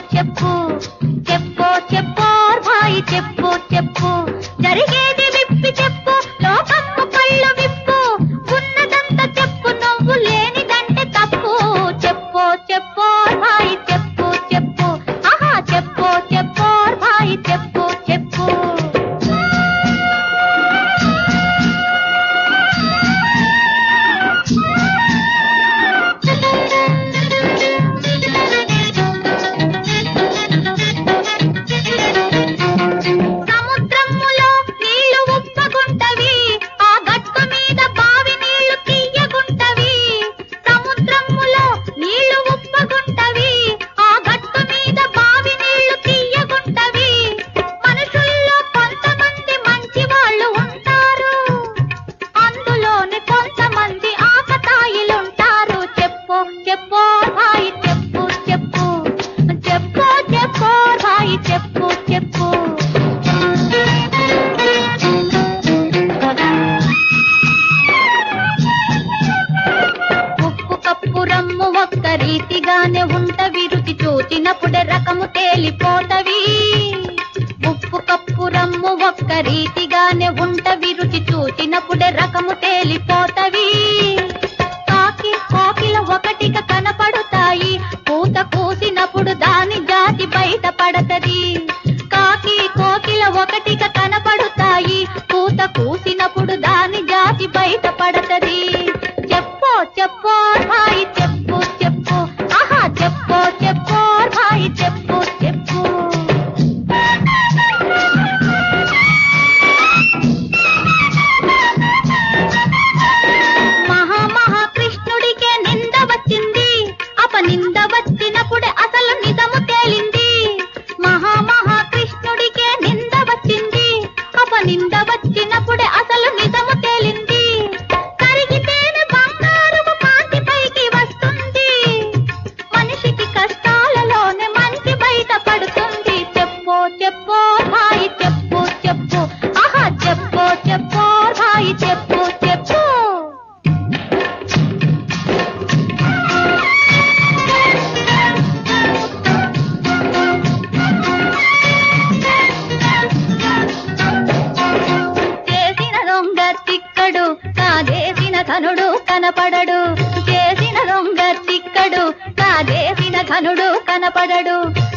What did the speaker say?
చెప్పు చెప్పు చెప్పు భాయి చెప్పు చెప్పు జరిగేది విప్పి చెప్పు లోకమ్మ కళ్ళు విప్పు ఉన్నదంతా చెప్పు నువ్వు లేనిదంటే తప్పు చెప్పు చెప్పు భాయి చెప్పు చెప్పు ఆహా చెప్పు చెప్పు భాయి చెప్పు చెప్పు సముద్రములో నీళ్లు ఉప్పగుంటవి ఆ గట్టు మీద బావి నీళ్లు తీయగుంటవి సముద్రములో నీళ్లు ఉప్పగుంటవి ఆ గట్టు మీద బావి నీళ్లు తీయగుంటవి మనుషుల్లో కొంతమంది మంచి వాళ్ళు ఉంటారు అందులోని కొంతమంది ఆకతాయిలుంటారు చెప్పు చెప్పు భాయి చెప్పు చెప్పు చెప్పు చెప్పు భాయి చెప్పు చెప్పు ఉప్పు కప్పు రమ్ము ఒక్క రీతిగానే ఉంటవి రుచి చూచినప్పుడే రకము తేలిపోతవి ఉప్పు కప్పు రమ్ము ఒక్క రీతిగానే ఉంటవి రుచి చూచినప్పుడే రకము తేలిపోతవి కాకి కోకిల ఒకటిగా కనపడుతాయి పూత కూసినప్పుడు దాని జాతి బయట పడతది కాకి కోకిల ఒకటిగా కనపడుతాయి పూత కూసినప్పుడు దాని జాతి బయట పడతది చెప్పు చెప్పు భాయి చెప్పు చెప్పు ఆహా చెప్పు చెప్పు భాయి చెప్పు చెప్పు మహా మహా కృష్ణుడికే నింద వచ్చింది అపనింద వచ్చినప్పుడే అసలు నిజము తేలింది మహా మహా కృష్ణుడికే నింద వచ్చింది అపనింద వచ్చినప్పుడే అసలు నిజము తేలింది కరిగితేనే బంగారుపు కాంతి పైకి వస్తుంది మనిషికి కష్టాలలోనే మంచి బయట పడుతుంది చెప్పు చెప్పు భాయి చెప్పు చెప్పు ఆహా చెప్పు చెప్పు భాయి చెప్పు చెప్పు చేసిన దొంగ తిక్కడు కాదేసిన ఘనుడు కనపడడు చేసిన దొంగ తిక్కడు కాదేసిన ఘనుడు కనపడడు